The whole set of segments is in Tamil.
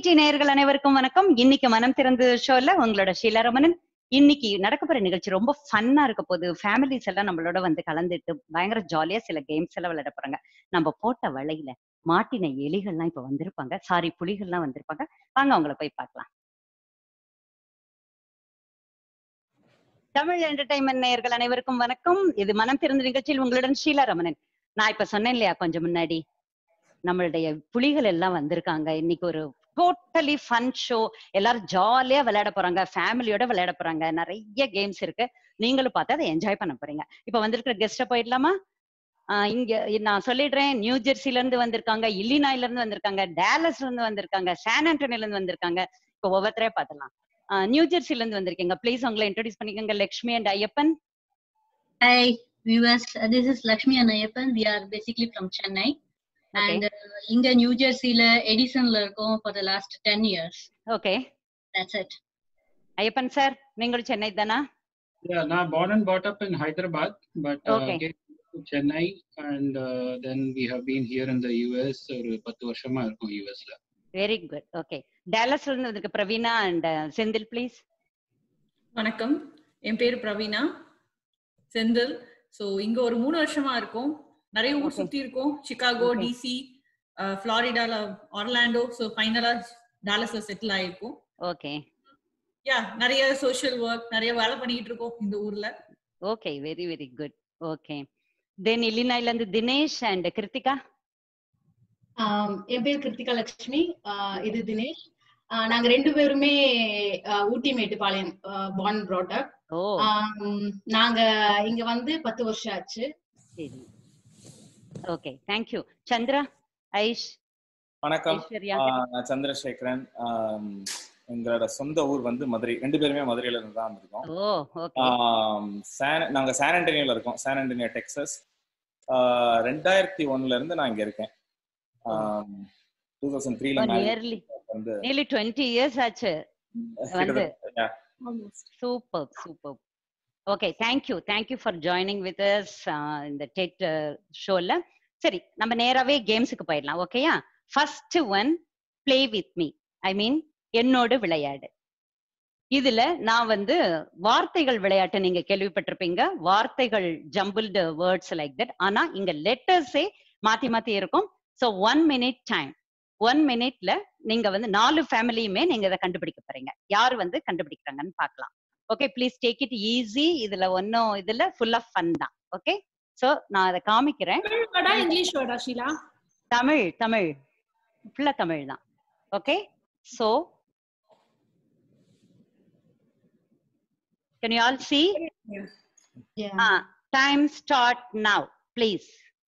விடி நேயர்கள் அனைவருக்கும் வணக்கம் இன்னைக்கு மனம் திறந்து ஷோல உங்களோட ஷீலாரமணன் இன்னைக்கு நடக்க போற நிகழ்ச்சி ரொம்ப ஃபன்னா இருக்க போகுது ஃபேமிலிஸ் எல்லாம் நம்மளோட வந்து கலந்துட்டு பயங்கர ஜாலியா சில கேம்ஸ் எல்லாம் விளையாட போறாங்க நம்ம போட்ட வலையில மாட்டின எலிகள்லாம் இப்ப வந்திருப்பாங்க சாரி புலிகள்லாம் வந்திருப்பாங்க வாங்க அவங்கள போய் பார்க்கலாம் தமிழ் என்டர்டைன்மெண்ட் நேயர்கள் அனைவருக்கும் வணக்கம் இது மனம் திறந்த நிகழ்ச்சியில் உங்களுடன் ஷீலா ரமணன் நான் இப்ப சொன்னேன் இல்லையா கொஞ்சம் முன்னாடி நம்மளுடைய புலிகள் எல்லாம் வந்திருக்காங்க இன்னைக்கு ஒரு டோட்டலி ஃபன் ஷோ எல்லாரும் ஜாலியா விளையாட போறாங்க ஃபேமிலியோட விளையாட போறாங்க நிறைய கேம்ஸ் இருக்கு நீங்களும் பார்த்து அதை என்ஜாய் பண்ண போறீங்க இப்ப வந்திருக்கிற கெஸ்ட போயிடலாமா ஆஹ் இங்க நான் சொல்லிடுறேன் நியூ ஜெர்சில இருந்து வந்திருக்காங்க இல்லினாயில இருந்து வந்திருக்காங்க டேலஸ்ல இருந்து வந்திருக்காங்க சான் ஆண்டோனில இருந்து வந்திருக்காங்க இப்ப ஒவ்வொருத்தரே பார்த்துலாம் ஆஹ் நியூ ஜெர்சில இருந்து வந்திருக்கீங்க ப்ளீஸ் உங்களை இன்ட்ரோடியூஸ் பண்ணிக்கோங்க Lakshmi and Ayyappan Hi, viewers. Uh, This is Lakshmi and Ayappan. We are basically from Chennai. Okay. And uh, இங்க நியூ ஜெர்சில எடிசன்ல இருக்கோம் for the last 10 years. Okay That's it. Ayyappan sir நீங்களும் சென்னை தானா Yeah, now born and brought up in Hyderabad, but uh, Okay. came to Chennai, and uh, then we have been here in the US ஒரு பத்து வருஷமா இருக்கும் யூஎஸ்ல வெரி குட் ஓகே டேலஸ்ல இருந்து வந்திருக்க பிரவீனா அண்ட் செந்தில் ப்ளீஸ் வணக்கம் என் பேரு பிரவீனா செந்தில் சோ இங்க ஒரு மூணு வருஷமா இருக்கோம் நிறைய ஊர் Okay. சுத்தி இருக்கோம் சிகாகோ Okay. டிசி ஃபிளாரிடால ஆர்லாண்டோ சோ ஃபைனலா டாலஸ்ல செட்டில் ஆயிருக்கும் ஓகே யா நிறைய சோஷியல் ஒர்க் நிறைய வேலை பண்ணிட்டு இருக்கோம் இந்த ஊர்ல okay very very good okay then இல்லினாயில இருந்து தினேஷ் அண்ட் கிருத்திகா ஆம், என் பேர் கிருத்திகா லட்சுமி ஆஹ் இது தினேஷ் ஆஹ் நாங்க ரெண்டு பேருமே ஆஹ் ஊட்டி மேட்டுப்பாளையம் பான் ப்ராடக்ட் ஓ நாங்க இங்க வந்து பத்து வருஷம் ஆச்சு சரி ஓகே தேங்க்யூ சந்திரா ஐஷ் வணக்கம் ஐஸ்வர்யா ஆஹ் நான் சந்திரசேகரன் ஆம், எங்களோட சொந்த ஊர் வந்து மதுரை ரெண்டு பேருமே மதுரையில இருந்து தான் வந்திருக்கோம் ஓ ஓகே ஆம், சான் நாங்க சான் ஆண்டனியோல இருக்கோம் சான் ஆண்டனியோ டெக்சஸ் ஆஹ் ரெண்டாயிரத்தி ஒண்ணுல இருந்து நான் இங்க இருக்கேன் டூ தௌசண்ட் த்ரீல நியர்லி வந்து நியர்லி டுவெண்ட்டி இயர்ஸ் ஆச்சு வந்து கிட்டத்தட்ட, yeah. Super super okay thank you thank you for joining with us இந்த டெட் ஷோல சரி நம்ம நேராவே கேம்ஸுக்கு போயிடலாம் ஓகேயா first one play with me I mean என்னோடு விளையாடு இதுல நான் வந்து வார்த்தைகள் விளையாட்டு நீங்க கேள்விப்பட்டிருப்பீங்க வார்த்தைகள் ஜம்பிள்டு வேர்ட்ஸ் லைக் தட் ஆனா இங்க லெட்டர்ஸே மாத்தி மாத்தி இருக்கும் so one minute time one மினிட்ல நீங்க வந்து நாலு ஃபேமிலியுமே நீங்க இதை கண்டுபிடிக்க போறீங்க யார் வந்து கண்டுபிடிக்கிறாங்கன்னு பார்க்கலாம் okay please take it easy இதுல ஒன்னும் இதுல ஃபுல் ஆஃப் ஃபன் தான் ஓகே சோ நான் அதை காமிக்கிறேன் வேர்டா இங்கிலீஷ் வேர்டா ஷீலா தமிழ் தமிழ் ஃபுல்லா தமிழ் தான் okay so can you all see Yeah. Time start now please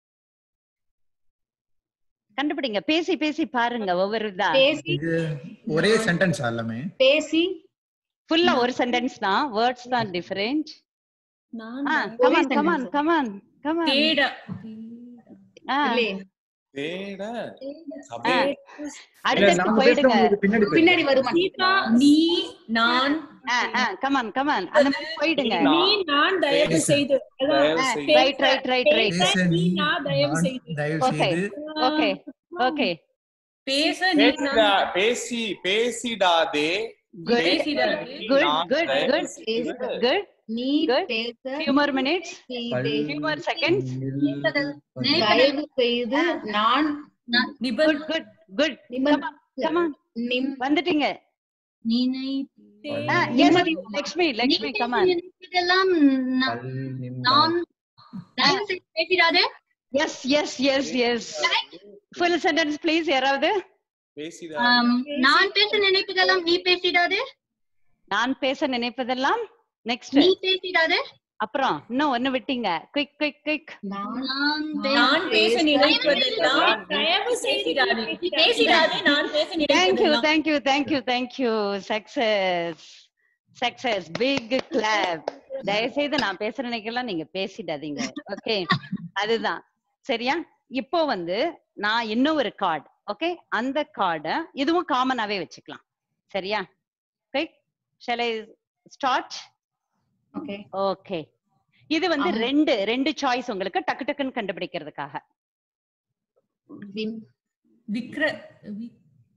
கண்டுபிடிங்க பேசி பேசி பாருங்க ஒவ்வொரு இதா பேசி இது ஒரே சென்டென்ஸ் எல்லாமே பேசி ஃபுல்லா ஒரு சென்டென்ஸ் தான் வேர்ட்ஸ் தான் different come on come on come on come on தேட இல்லையே தேட ஆ. இல்ல, அடுத்தடுத்து நாங்க போயிடுங்க பேசுறது பின்னாடி போயிடுங்க. பின்னாடி வருமா சீதா நீ நான் கமான் கமான் அந்த மாதிரி போயிடுங்க நீ நான் தயவு பேச. செய்து அதான் தயவு ஆ, செய்து ரைட் ரைட் ரைட் ரைட் பேச பேச நீ நீ நான் தயவு நான் செய்து தயவு Okay. செய்து ஓகே ஓகே பேச நீ நான் பேசிடா பேசி பேசிடாதே குட் பேசிடாதே. குட் நான் குட் தயவு குட் செய்து குட் நீ Good. பேச few more minutes நீ பல் பேச. few more seconds நில் தயவு செய்து நான் நிபல் குட் குட் குட் நிம்மதி கமான் நிம் வந்துட்டீங்க நீனை ஆ எஸ் லக்ஷ்மி லக்ஷ்மி கமான் நினைப்பதெல்லாம் நா- பல் நிமிட நான் தயவு செய்து பேசிடாதே yes yes yes yes full sentence please யாராவது பேசிடா ஆம், நான் பேச நினைப்பதெல்லாம் நீ பேசிடாதே நான் பேச நினைப்பதெல்லாம் நெக்ஸ்ட் நீ பேசிடாதே அப்புறம் இன்னும் ஒண்ணு விட்டீங்க குயிக் குயிக் குயிக் நான் நான் நான் பேச நினைப்பதெல்லாம் தயவு செய்து பேசிடாதே பேசிடாதே நான் பேச தேங்க்யூ நினைப்பதெல்லாம் thank you thank you thank you success success big clap தயவுசெய்து நான் பேசுற நினைக்கலாம் நீங்க பேசிடாதீங்க ஓகே அதுதான் சரியா இப்போ வந்து நான் இன்னும் ஒரு கார்டு ஓகே அந்த கார்டை இதுவும் காமனாவே வச்சுக்கலாம் சரியா quick shall I start okay okay இது வந்து ஆமா. ரெண்டு ரெண்டு சாய்ஸ் உங்களுக்கு டக்கு டக்குன்னு கண்டுபிடிக்கிறதுக்காக விம் விக்ர வி-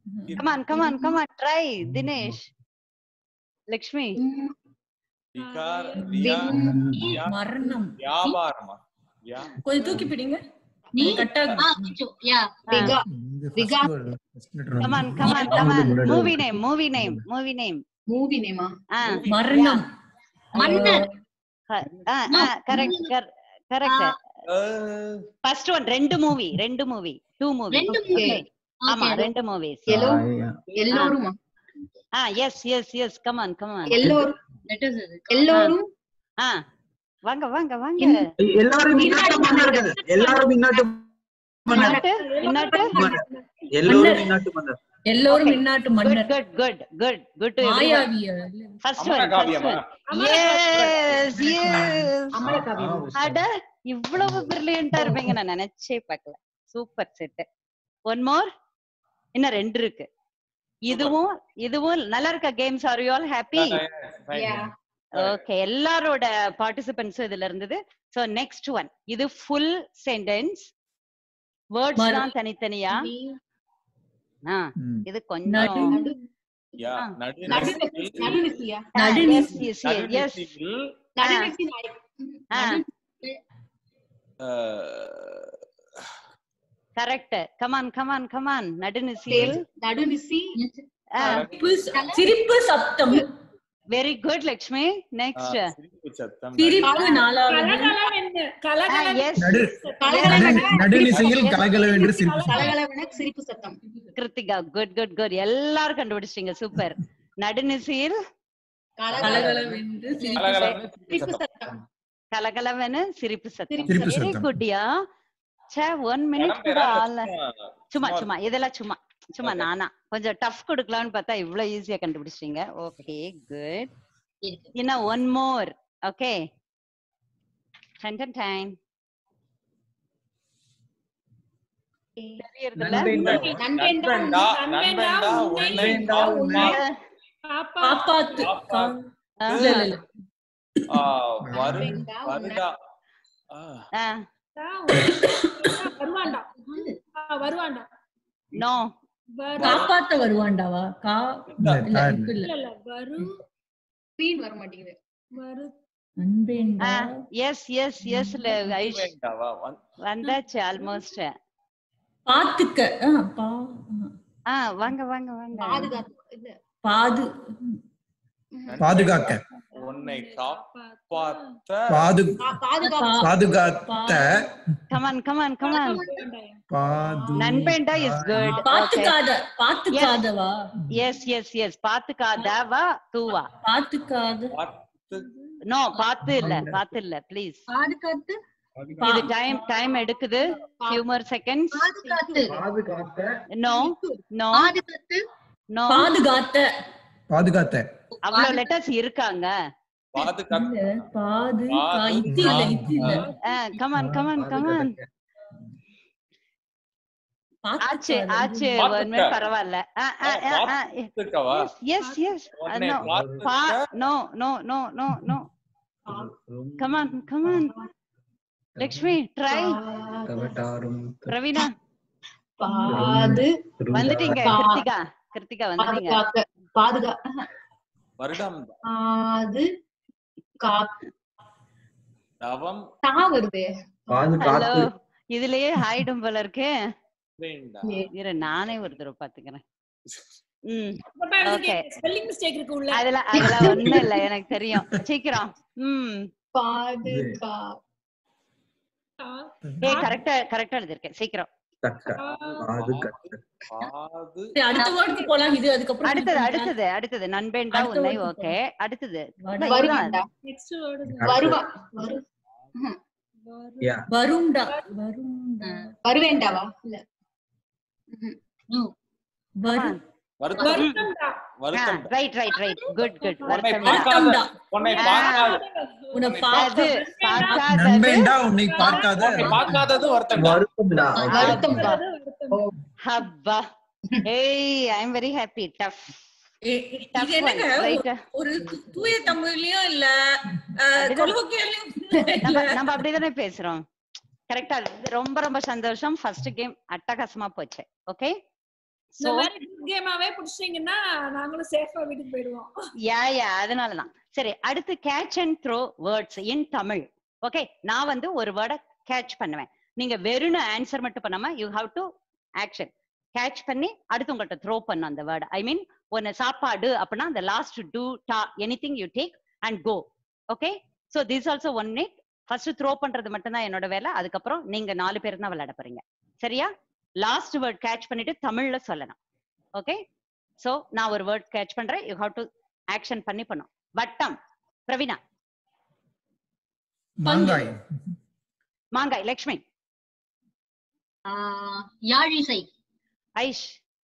come on come on come on try Dinesh Lakshmi விகார் வியா வியா- மரணம் வியாபாரமா வியா கொஞ்சம் தூக்கி பிடிங்க நீ கட்டா ஆ கொஞ்சம் யா விகா விகா come on come on come on movie name movie name movie name movie நேமா ah மரணம் மன்னர் ah ah correct cor- correct அஹ், first one ரெண்டு மூவி ரெண்டு மூவி two மூவி ரெண்டு movie. ஆமா Okay. ரெண்டு மூவிஸ் எல்லோ எல்லோருமா ah yes yes yes come on come on எல்லோரும் Letters அது. எல்லோரும் ah வாங்க வாங்க வாங்க எல்லாரும் இன்னாட்டு மன்னர் எல்லாரும் இன்னாட்டு மன்னர் இன்னொட்டு இன்னொட்டு எல்லோரும் இன்னாட்டு மன்னர் எல்லோரும் இந்நாட்டு good மன்னர் good good good good to everyone. மாயாவிய first அமர one first காவியமா? one yes yes அமலகாவியம் அட இவ்வளவு பிரில்லியண்டா இருப்பீங்க நான் நினைச்சே பார்க்கல சூப்பர் செட் ஒன் மோர் இன்னும் ரெண்டு இருக்கு இதுவும் இதுவும் நல்லா இருக்க games are you all happy fine. Yeah. Okay எல்லாரோட பார்ட்டிசிபென்ட்ஸும் இதுல இருந்தது சோ நெக்ஸ்ட் ஒன் இது ஃபுல் சென்டென்ஸ் வேர்ட்ஸ் மறு- தான் தனித்தனியா ஆ, ம். இது கொஞ்சம் நடு- யா, ஆ. நடு- நடுநிசி நடுநிசியா நடுநிசி. எஸ் எஸ் எஸ் நடுநிசியில், நடுநிசி நாய் அஹ், கரெக்ட் கமான் கமான் கமான் நடுநிசியில் நடுநிசி சிரிப்பு ச- சிரிப்பு சப்தம் வெரி குட் லக்ஷ்மி நெக்ஸ்ட் அஹ், சிரிப்பு சத்தம் சிரிப்பு நாலாவது கலகலவென்று கலகலவென்று எஸ் நடு நடு- நடுநிசையில் கலகலவென்று சிரிப்பு சத்தம். கலகலவென சிரிப்பு சத்தம் கிருத்திகா குட் குட் குட் எல்லாரும் கண்டுபிடிச்சிட்டீங்க சூப்பர் நடுநிசியில் கலகலவென்று சிரிப்பு கலகலன்னு சிரிப்பு சிரிப்பு சத்தம். சத்தம் கலகலவென சிரிப்பு சத்தம் சிரிப்பு வெரி சத்தம். குட்யா சே ஒன் மினிட் படம் கூட பேரா? ஆல சும்மா சும்மா சும்மா இதெல்லாம் சும்மா சும்மா Okay. நானா கொஞ்சம் டஃப் கொடுக்கலாம்னு பார்த்தா இவ்வளவு ஈஸியா கண்டுபிடிச்சிட்டீங்க ஓகே குட் இன்னும் one more okay done done time தெரியறதில்ல நண்பேண்டா, நண்பேண்டா, நண்பேண்டா, நண்பேண்டா, நண்பேண்டா, உன்னை உன்னை உன்னை பாப்பா காப்பாத்து கா- ஆ, இல்ல இல்ல இல்ல ஆ, வரு நண்பேண்டா, உன்னை வருடா ஆ, ஆ, வருவாண்டா ஆ, வருவாண்டா நோ வரு காப்பாத்த வருவாண்டாவா கா இல்ல, இல்ல தா- இப்ப இல்ல இல்ல இல்ல வரு பீன் வர மாட்டேங்குது வரு அன்பேண்டா எஸ் எஸ் எஸ் ஐஷ் வேண்டாவா? வந்து- வந்தாச்சு ஆல்மோஸ்ட் பாத்துக்க ஆ, பா ஆ. ஆ வாங்க வாங்க வாங்க பாதுகாப்பு இல்ல பாது பாதுகாக்க உன்னை காப்பாத்த பாது பா- பாதுகாப்பு பாதுகாத்த கமான் கமான் கமான் பாது நண்பேண்டா இஸ் குட் பாத்துக்காத பாத்துக்காதவா எஸ் எஸ் எஸ் பாத்துக்காதவா தூவா பாத்துக்காத பார்த்து நோ பாத்து இல்ல பாத்து இல்ல ப்ளீஸ் பாதுகாத்து இது டைம் டைம் எடுக்குது ஃபியூ மோர் செகண்ட்ஸ் பாதுகாத்து பாதுகாத்த நோ நோ பாதுகாத்து நோ பாதுகாத்த பாதுகாத்த அவ்வளவு லெட்டர்ஸ் இருக்காங்க பாதுகாத்து இல்ல பாது கா- இத்து இல்ல இத்து இல்ல கமான் கமான் கமான் ஆச்சு பாத்துக்காத. ஆச்சு பாத்துக்க. ஒன்மே பரவாயில்ல பாத்துக்கவா எஸ் எஸ் உன்னை நோ பார்த்துக்க. பா no no no no no come on come on Lakshmi try Praveena பாது வந்துட்டீங்க பா- கிருத்திகா கிருத்திகா வந்துட்டீங்க பாதுகாக்க பாதுகா வருடம் பாது கா தவம் தா வருது ஹலோ இதுலயே ஆயிடும் போல இருக்கு வேண்டாம் இரு நானே ஒரு தடவை பாத்துக்கிறேன் ம் ஓகே Okay. ஸ்பெல்லிங் மிஸ்டேக் இருக்கு உள்ள அதெல்லாம் அதெல்லாம் ஒண்ணும் இல்ல எனக்கு தெரியும் சீக்கிரம் ம் பாது கா ஏ கரெக்டா கரெக்டா எழுதிருக்கேன் சீக்கிரம் பாது சரி, அடுத்த வேர்டுக்கு போலாம் இது அதுக்கப்புறம் அடுத்தது அடுத்தது அடுத்தது நண்பேண்டா அடுத்த உன்னை word ஓகே அடுத்தது வட- இதுதான். வருவாண்டா நெக்ஸ்ட் வேர்டு வருவா வரு வருண்டா வருண்டா வருவேண்டாவா இல்ல வரு வருத்தம் வருத்தம்டா வருத்தம் right right right good good உன்னை வருத்தம் பார்க்காத வருத்தம்டா உன்னை ஆ. பார்க்காத உன்னை அது பார்க்க பார்க்காதது நண்பேண்டா உன்னை பார்க்காத உன்னை பார்க்காதது வருத்தம் வருத்தம் தான் வருத்தம் ஹப்பா ஏய் I am very happy tough ஏ- இது என்னங்க ரைட் ஒரு து- தூய தமிழ்லயும் இல்ல அப்படிதான். கொலோக்கியலையும் நம்ம நம்ம அப்படிதானே பேசுறோம் கரெக்டா ரொம்ப ரொம்ப சந்தோஷம் ஃபர்ஸ்ட் கேம் அட்டகாசமா போச்சு ஓகே இந்த சோ மாதிரி கேமாவே புடிச்சிட்டீங்கன்னா நாங்களும் சேஃபா வீட்டுக்கு போயிடுவோம் யா யா அதனாலதான் சரி அடுத்து catch and throw words in Tamil okay நான் வந்து ஒரு வேர்டை கேட்ச் பண்ணுவேன் நீங்க வெறும் ஆன்சர் மட்டும் பண்ணாம you have to action catch பண்ணி அடுத்து உங்கள்கிட்ட த்ரோ பண்ணும் அந்த வேர்டு ஐ மீன் ஒன்னு சாப்பாடு அப்படின்னா அந்த லாஸ்ட் டூ டா anything you take and go okay so this also one minute first throw பண்றது மட்டும்தான் என்னோட வேலை அதுக்கப்புறம் நீங்க நாலு பேர் தான் விளையாட போறீங்க சரியா லாஸ்ட் வேர்ட் கேட்ச் பண்ணிட்டு தமிழ்ல சொல்லணும் ஓகே சோ நான் ஒரு வேர்ட் கேட்ச் பண்றேன் யூ ஹாவ் டு ஆக்ஷன் பண்ணி பண்ணும் வட்டம் பிரவீனா மாங்காய் மாங்காய் லக்ஷ்மி ஆஹ் யாழிசை ஐஷ்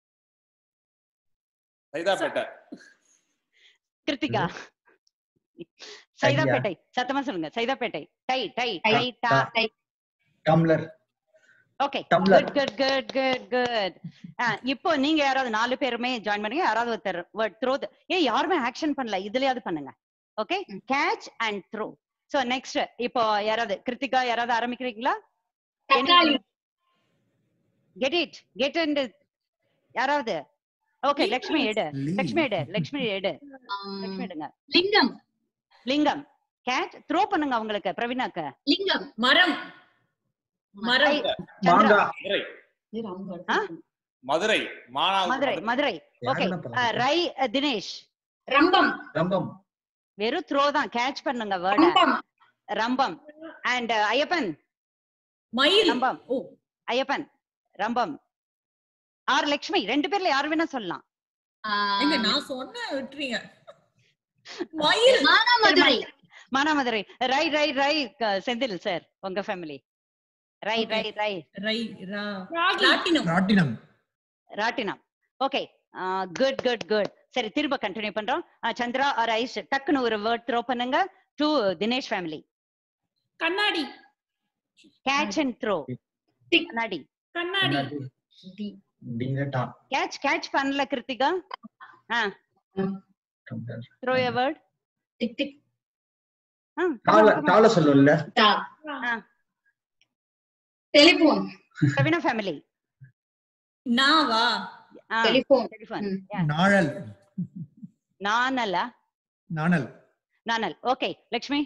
சைதாப்பேட்டை கிருத்திகா சைதாப்பேட்டை சத்தமா சொல்லுங்க சைதாப்பேட்டை டை டை டை டா டை tumbler okay Tumbler. Good good good good good இப்போ நீங்க யாராவது நாலு பேருமே ஜாயின் பண்ணுங்க யாராவது ஒருத்தர் வேர்ட் த்ரோ ஏ யாருமே ஆக்ஷன் பண்ணல இதுலயாவது பண்ணுங்க okay catch and throw so next இப்போ யாராவது கிருத்திகா யாராவது ஆரம்பிக்கிறீங்களா தக்காளி கெட் இட் கெட் இன் யாராவது ஓகே லக்ஷ்மி எடு Leaf. லக்ஷ்மி எடு லக்ஷ்மி எடு ஆம், லக்ஷ்மி எடுங்க லிங்கம் லிங்கம் கேட்ச் த்ரோ பண்ணுங்க அவங்களுக்கு பிரவீனாக்கு லிங்கம் மரம் மரம் சந்திரா மதுரை ஆ? மதுரை மானாவது மதுரை மதுரை ஓகே யாருன்னா பரவாயில்ல. ரை அஹ், தினேஷ் ரம்பம் ரம்பம் வெறும் த்ரோ தான் கேட்ச் பண்ணுங்க வேர்ட ரம்பம் ரம்பம் அண்ட் ஐயப்பன் மயில் ரம்பம் ஓ ஐயப்பன் ரம்பம் ஆர் லக்ஷ்மி ரெண்டு பேர்ல யார் வேணா சொல்லலாம் ஆஹ், எங்க நான் சொன்ன விட்டுறீங்க மயில் மானாமதுரை மானாமதுரை ரை ரை ரை க- செந்தில் சார் உங்க ஃபேமிலி ரை Okay. ரை ரை ரை ரா ராகி ராட்டினம் ராட்டினம் ராட்டினம் ஓகே குட் குட் குட் சரி திரும்ப கண்டினியூ பண்றோம் Uh, சந்திரா ஆர் ஐஷ் டக்குன்னு ஒரு வேர்ட் த்ரோ பண்ணுங்க டு தினேஷ் ஃபேமிலி கண்ணாடி கேட்ச் அண்ட் த்ரோ Tick. கண்ணாடி கண்ணாடி டிங்கட்டா கேட்ச் கேட்ச் பண்ணல கிருத்திகா ஆ tumbler throw a word tick tick டால டால சொல்லும்ல டா ஆ. டெலிபோன் பிரவீனா ஃபேமிலி நாவா டெலிபோன் டெலிஃபோன் ம். நாழல் நானலா நாணல் நானல் ஓகே லக்ஷ்மி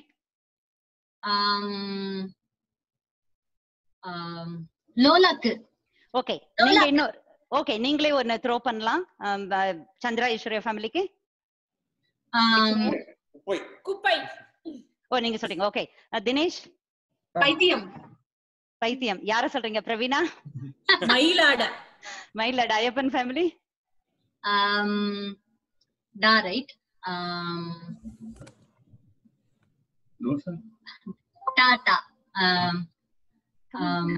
ஆம், ஆம், லோலாக்கு ஓகே நீங்க இன்னொரு ஓகே நீங்களே ஒன்னு த்ரோ பண்ணலாம் um, uh, சந்திரா ஈஸ்வர்யா ஃபேமிலிக்கு ஆம், போய் குப்பை ஓ நீங்க சொல்றீங்க ஓகே தினேஷ் பைத்தியம் பைத்தியம் யார சொல்றீங்க பிரவீனா மயிலாட மயிலட் ஐயப்பன் ஃபேமிலி ஆம், டா ரைட் டாடா ஆம், ஆம்,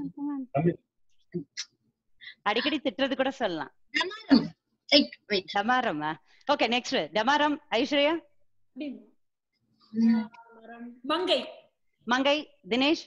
அடிக்கடி திட்டுறது கூட சொல்லலாம் டமாரம் ரைட் ரைட் டமாரம் ஓகே நெக்ஸ்ட் டமாரம் ஐஸ்வர்யா மங்கை மங்கை தினேஷ்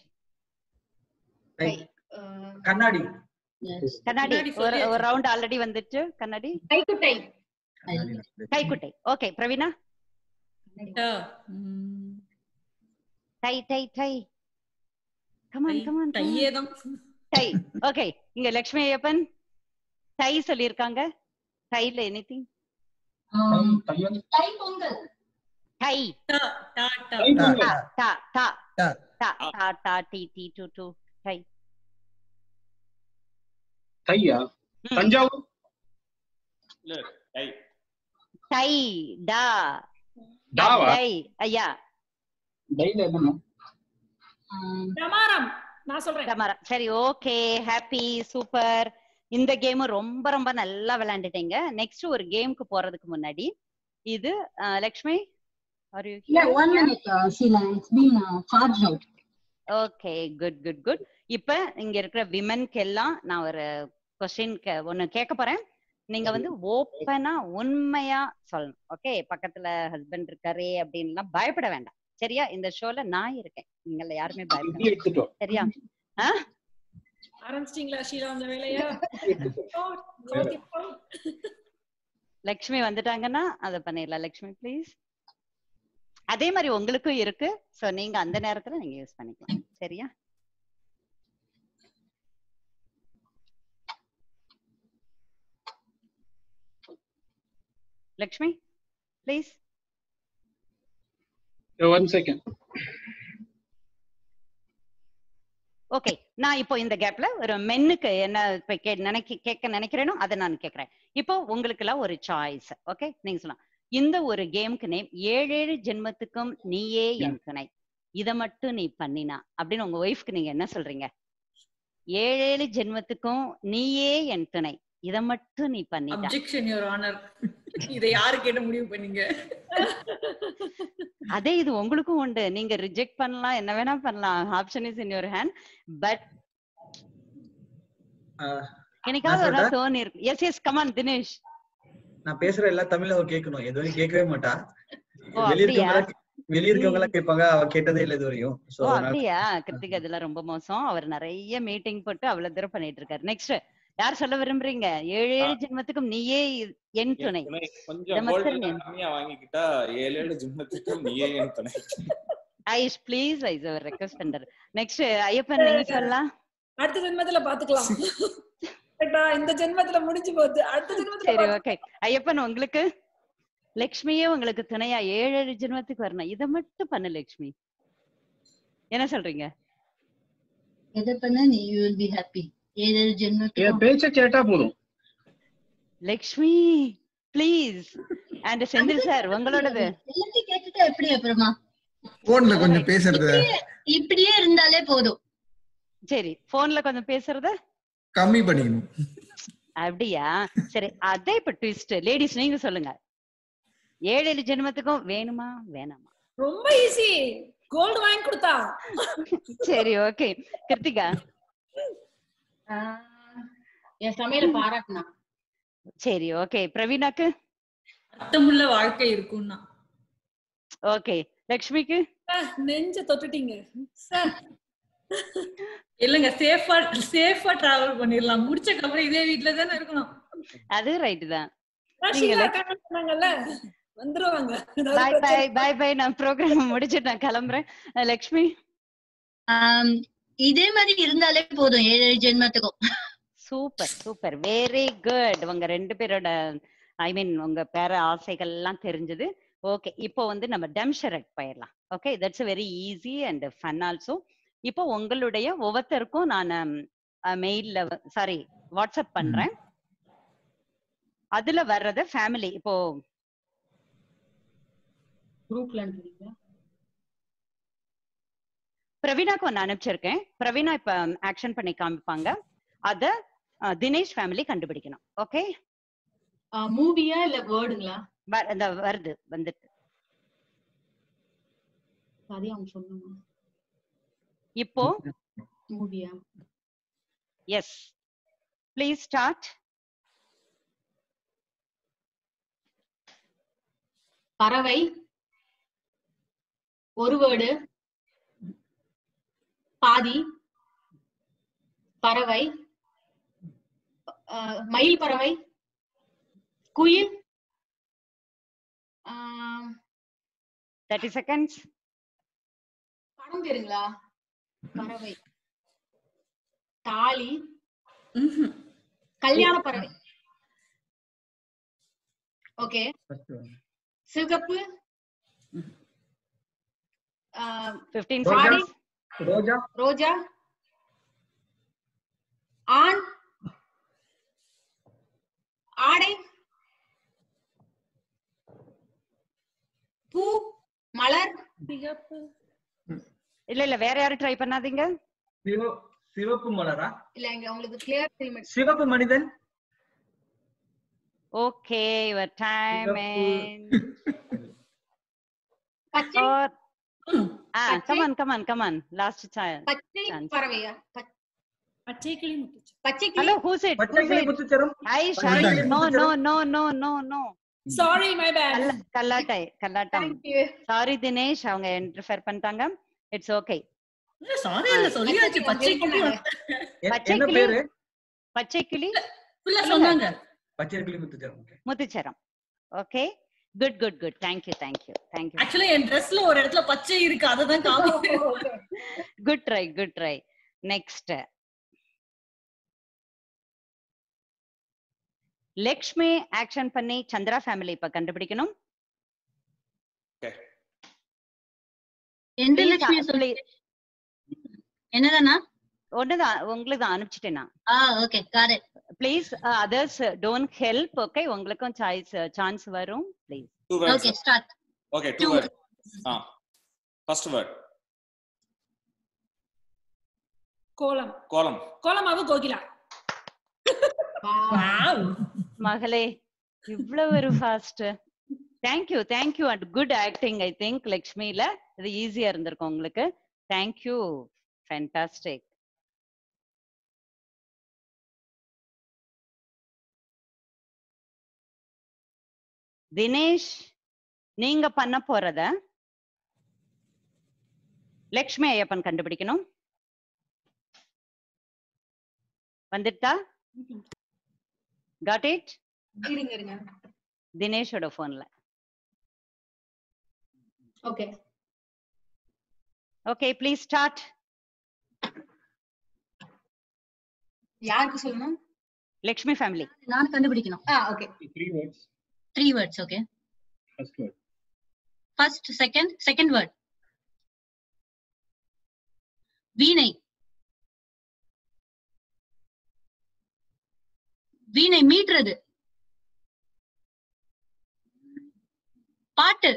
அஹ், கண்ணாடி கண்ணாடி கண்ணாடி ஒரு சொல்லியாச்சு. ஒரு ரவுண்ட் ஆல்ரெடி வந்துச்சு கண்ணாடி கைக்குட்டை கைக்குட்டை ஓகே பிரவீனா ட. ம், டை டை டை கமான் டை- கமான் டையே தான் டை ஓகே இங்க லக்ஷ்மி ஐயப்பன் டை சொல்லியிருக்காங்க டைல எனிதிங் ஆம், தையல் தை பொங்கல் டை டா, டா, டா. டா டா டா டா. டா டா டா டி டி டு டு டை தையா ம். தஞ்சாவூர் இல்ல டை டை டா டாவா டை ஐயா டைல என்ன ஆம், டமாரம் நான் சொல்றேன் டமாரா சரி ஓகே ஹாப்பி சூப்பர் இந்த கேம் ரொம்ப ரொம்ப நல்லா விளையாண்டுட்டீங்க நெக்ஸ்ட் ஒரு கேமுக்கு போறதுக்கு முன்னாடி இது அஹ், Lakshmi are you Yeah, one minute, uh, Sheila. It's been uh, charged out. Okay good good good இப்ப இங்க இருக்கிற விமன்க்கு எல்லாம் நான் ஒரு கொஸ்டின் ஒன்னு கேட்க போறேன் நீங்க வந்து ஓப்பனா உண்மையா சொல்லணும் ஓகே பக்கத்துல ஹஸ்பண்ட் இருக்காரே அப்படின்லாம் பயப்பட வேண்டாம் சரியா இந்த ஷோல நான் இருக்கேன் நீங்கள யாருமே பயப்பட வேண்டாம். எடுத்துட்டோம் சரியா ஆரம்பிச்சிட்டீங்களா ஷீலா அந்த வேலையா ஓ, ஓகே, போ. லக்ஷ்மி வந்துட்டாங்கன்னா அதை பண்ணிடலாம் லக்ஷ்மி ப்ளீஸ் அதே மாதிரி உங்களுக்கும் இருக்கு சோ நீங்க அந்த நேரத்துல நீங்க யூஸ் பண்ணிக்கலாம் சரியா Lakshmi please Yeah, one second. Okay நான் இப்போ இந்த கேப்ல ஒரு மென்னுக்கு என்ன இப்ப கே- நினைக்க கேட்க நினைக்கிறேனோ அதை நான் கேட்கறேன் இப்போ உங்களுக்கு எல்லாம் ஒரு சாய்ஸ் ஓகே நீங்க சொல்லலாம் இந்த ஒரு கேம்க்கு நேம் ஏழேழு ஜென்மத்துக்கும் நீயே என் துணை இத மட்டும் நீ பண்ணினா அப்படின்னு உங்க ஒய்ஃப்க்கு நீங்க என்ன சொல்றீங்க ஏழேழு ஜென்மத்துக்கும் நீயே என் துணை இத மட்டும் நீ பண்ணிட்டா அப்ஜெக்ஷன் யுவர் ஆனர் இதை யாரு கேட்ட முடிவு பண்ணீங்க அதே இது உங்களுக்கும் உண்டு நீங்க ரிஜெக்ட் பண்ணலாம் என்ன வேணா பண்ணலாம் option is in your hand but ஆஹ், என்னைக்காவது ஒரு நான் நாள் தோணி இருக்கு எஸ் எஸ் கமான் தினேஷ் நான் பேசுற எல்லா தமிழும் அவ கேட்கணும் எதுவும் கேட்கவே மாட்டா ஓ, வெளிய அப்படியா? இருக்கவங்க வெளிய இருக்கவங்க எல்லாம் கேட்பாங்க அவ கேட்டதே இல்ல இது வரையும் சோ ஓ அதனால அப்படியா கிருத்திக் அதெல்லாம் ரொம்ப மோசம் அவர் நிறைய மீட்டிங் போட்டு அவ்வளவு தூரம் பண்ணிட்டு இருக்காரு நெக்ஸ்ட் யார் சொல்ல விரும்புறீங்க ஏழு ஏழு ஜென்மத்துக்கும் நீயே என் துணை துணை இத கொஞ்சம் மட்டும் கோல்டு நீ- கம்மியா வாங்கிக்கிட்டா ஏழு ஏழு ஜிம்மத்துக்கு நீயே என் துணை ஐஷ் ப்ளீஸ் ஐஸ் அவர் ரெக்வஸ்ட் பண்றாரு நெக்ஸ்ட் ஐயப்பன் நீங்க சொல்லலாம் அடுத்த ஜென்மத்துல பாத்துக்கலாம் கரெக்டா இந்த ஜென்மத்துல முடிஞ்சு போகுது அடுத்த ஜென்மத்துல சரி பாத்துக்கலாம். ஓகே ஐயப்பன் உங்களுக்கு லக்ஷ்மியே உங்களுக்கு துணையா ஏழு ஏழு ஜென்மத்துக்கு வரணும் இத மட்டும் பண்ணு லக்ஷ்மி என்ன சொல்றீங்க எதை பண்ணா நீ யூ வில் பி ஹாப்பி ஏழு என் ஜென்மத்துக்கும் பேச்ச கேட்டா போதும் Lakshmi please and Senthil sir உங்களோடது எல்லாத்தையும் கேட்டுட்டா எப்படி அப்புறமா போன்ல கொஞ்சம் பேசுறது இப்படியே இருந்தாலே போதும் சரி போன்ல கொஞ்சம் பேசுறத கம்மி பண்ணிக்கணும் அப்படியா சரி அதே இப்ப ட்விஸ்ட் லேடிஸ் நீங்க சொல்லுங்க ஏழு ஏழு ஜென்மத்துக்கும் வேணுமா வேணாமா ரொம்ப ஈஸி கோல்டு வாங்கி கொடுத்தா சரி ஓகே கிருத்திகா ஆஹ் என் சமையல பாராட்டினா சரி ஓகே பிரவீனாக்கு அர்த்தமுள்ள வாழ்க்கை இருக்கும்னா ஓகே லக்ஷ்மிக்கு அஹ், நெஞ்ச தொட்டுட்டீங்க சார் இல்லங்க சேஃபா சேஃபா டிராவல் பண்ணிடலாம் முடிச்சக்கு அப்புறம் இதே வீட்ல தானே இருக்கணும் அது ரைட் தான் ரஷிகா நீங்க அக்கா சொன்னாங்கல்ல வந்துருவாங்க ஏதாவது பாய் பிரச்சனை பாய் பாய் பாய் நான் ப்ரோக்ராம் முடிச்சிட்டு நான் கிளம்புறேன் அஹ் லக்ஷ்மி ஆம், இதே மாதிரி இருந்தாலே போதும் ஏழு ஏழு ஜென்மத்துக்கும் சூப்பர் சூப்பர் வெரி குட் உங்க ரெண்டு பேரோட ஐ மீன் உங்க பேர ஆசைகள் எல்லாம் தெரிஞ்சது ஓகே இப்போ வந்து நம்ம டெம்ஷரட் போயிடலாம் okay that's very easy and fun also இப்போ உங்களுடைய ஒவ்வொருத்தருக்கும் நான் மெயில்ல சாரி வாட்ஸ்அப் பண்றேன் அதுல வர்றத ஃபேமிலி இப்போ குரூப்ல அனுப்புறீங்களா பிரவீனாக்கு ஒன்னு அனுப்பிச்சிருக்கேன் பிரவீனா இப்ப ஆக்ஷன் பண்ணி காமிப்பாங்க அத அஹ், தினேஷ் ஃபேமிலி கண்டுபிடிக்கணும் ஓகே மூவியா இல்ல வேர்டுங்களா இந்த வருது வந்துட்டு அதே அவங்க சொன்னாங்க இப்போ மூவியா எஸ் ப்ளீஸ் ஸ்டார்ட் பறவை ஒரு வேர்டு பாதி பறவை ஆஹ், மயில் பறவை குயில் ஆஹ், தேர்ட்டி செகண்ட்ஸ் படம் பேருங்களா பறவை தாலி கல்யாண பறவை ஓகே சிகப்பு ஆஹ், ஃபிஃப்டீன் ரோஜா செகண்ட்ஸ் ரோஜா ரோஜா ஆண் ஆடை பூ மலர் சிகப்பு இல்ல இல்ல வேற யாரும் ட்ரை பண்ணாதீங்க சிவ சிவப்பு மலரா இல்ல இங்க உங்களுக்கு கிளியர் தெரியுமா சிவப்பு மனிதன் ஓகே யுவர் டைம் பச்சை ஆ பச்சை- come on come on come on last time பச்சை chance. பறவையா ப- பச்சை கிளி முத்துச்சு பச்சை கிளி ஹலோ ஹூஸ் இட் பச்சை கிளி முத்துச்சரம் ஐஷ் பச்சை ஐஷ் கிளி நோ நோ முத்துச்சரம். No no no no sorry my bad கல்லாட்டை கல்லாட்டம் Thank you. சாரி தினேஷ் அவங்க இன்டர்ஃபேர் பண்ணிட்டாங்க இட்ஸ் ஓகே சாரி இல்ல சொல்லியாச்சு பச்சை கிளி எ- பச்சை என்ன கிளி? பேரு பச்சை கிளி ஃபுல்லா சொன்னாங்க பச்சை கிளி முத்துச்சரம் okay. முத்துச்சரம் okay good good good thank you thank you thank you ஆக்சுவலா என் ட்ரெஸ்ல ஒரு இடத்துல பச்சை இருக்கு அததான் காமி good try good try next Lakshmi action பண்ணி சந்திரா ஃபேமிலி இப்ப கண்டுபிடிக்கணும் எந்த Please, லட்சுமி uh, சொல்லி please. என்னதானா ஒண்ணுதான் உங்களுக்கு தான் அனுப்பிச்சிட்டேன் நான் ஆ okay got it please others don't help okay உங்களுக்கும் சாய்ஸ் சான்ஸ் வரும் please two words okay start okay two Two. Word ஆ ஃபர்ஸ்ட் வேர்ட் கோலம் கோலம் கோலமாவு கோகிலா Wow. மகளே இவ்வளவு ஒரு fast thank you thank you and good acting I think லக்ஷ்மில இது ஈஸியா இருந்திருக்கும் உங்களுக்கு தேங்க்யூ ஃபேண்டாஸ்டிக் தினேஷ் நீங்க பண்ண போறத லக்ஷ்மி ஐயப்பன் கண்டுபிடிக்கணும் வந்துட்டா காட் இட் இருங்க இருங்க தினேஷோட போன்ல ஓகே ஓகே ப்ளீஸ் ஸ்டார்ட் யாருக்கு சொல்லணும் லக்ஷ்மி ஃபேமிலி நான் கண்டுபிடிக்கணும் ஆ okay Three words. Three words okay First word. First second second word வீணை வீணை மீட்டுறது பாட்டு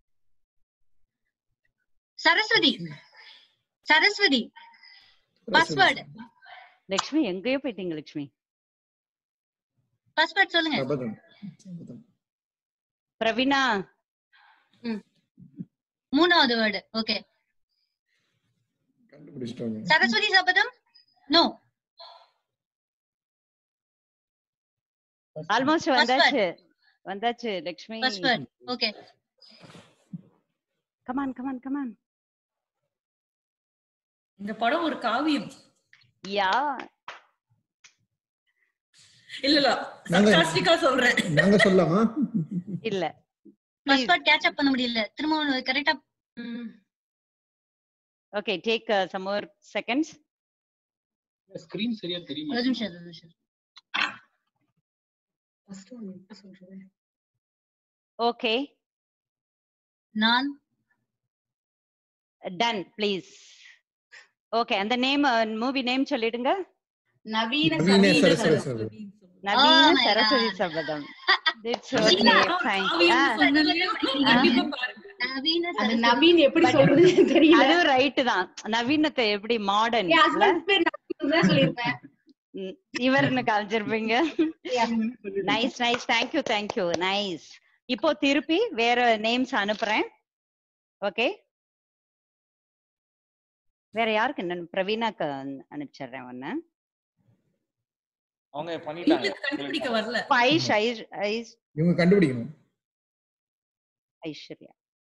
சரஸ்வதி சரஸ்வதி பஸ்வேர்டு லக்ஷ்மி எங்கேயோ போயிட்டீங்க லக்ஷ்மி பஸ்வேர்ட் சொல்லுங்க சபதம் சபதம் பிரவீனா மூணாவது வேர்டு ஓகே கண்டுபிடிச்சிட்டோங்க சரஸ்வதி சபதம் நோ ஆல்மோஸ்ட் First வந்தாச்சு வந்தாச்சு Lakshmi password okay come on come on come on இந்த படம் ஒரு காவியம் யா இல்ல இல்ல நாங்க- சர்க்காஸ்டிக்கா சொல்றேன் நாங்க சொல்லலாமா இல்ல பஸ்வேர்ட் கேட்ச் அப் பண்ண முடியல திரும்ப கரெக்டா okay take some more seconds screen சரியா தெரியுமா ஒரு நிமிஷம் ஒரு நிமிஷம் ஃபர்ஸ்ட் ஒன் என்ன சொல்றது ஓகே நான் டன் ப்ளீஸ் ஓகே அந்த நேம் மூவி நேம் சொல்லிடுங்க நவீன நவீன சவீன Saraswathi Saraswathi. Sabatham. Naveena my Saraswathi God. Sabatham it's Naveena, okay fine காவியம் சொன்னதுலயே கண்டிப்பா பாருங்க நவீன அது சரஸ்வதி. நவீன் எப்படி சொல்றது தெரியல அதுவும் ரைட்டு தான் நவீனத்தை எப்படி மாடர்ன் என் ஹஸ்பண்ட் பேர் நவீன் தான் சொல்லிருப்பேன் இவர்னு காமிச்சிருப்பீங்க nice nice thank you thank you nice இப்போ திருப்பி வேற நேம்ஸ் அனுப்புறேன் ஓகே வேற யாருக்கு என்ன பிரவீனாக்கு அனு- அனுப்பிச்சிடுறேன் ஒன்னு அவங்க பண்ணிட்டாங்க இவங்களுக்கு கண்டுபிடிக்க வரல ஐஷ் ஐஷ் ஐஷ் இவங்க கண்டுபிடிக்கணும் ஐஸ்வர்யா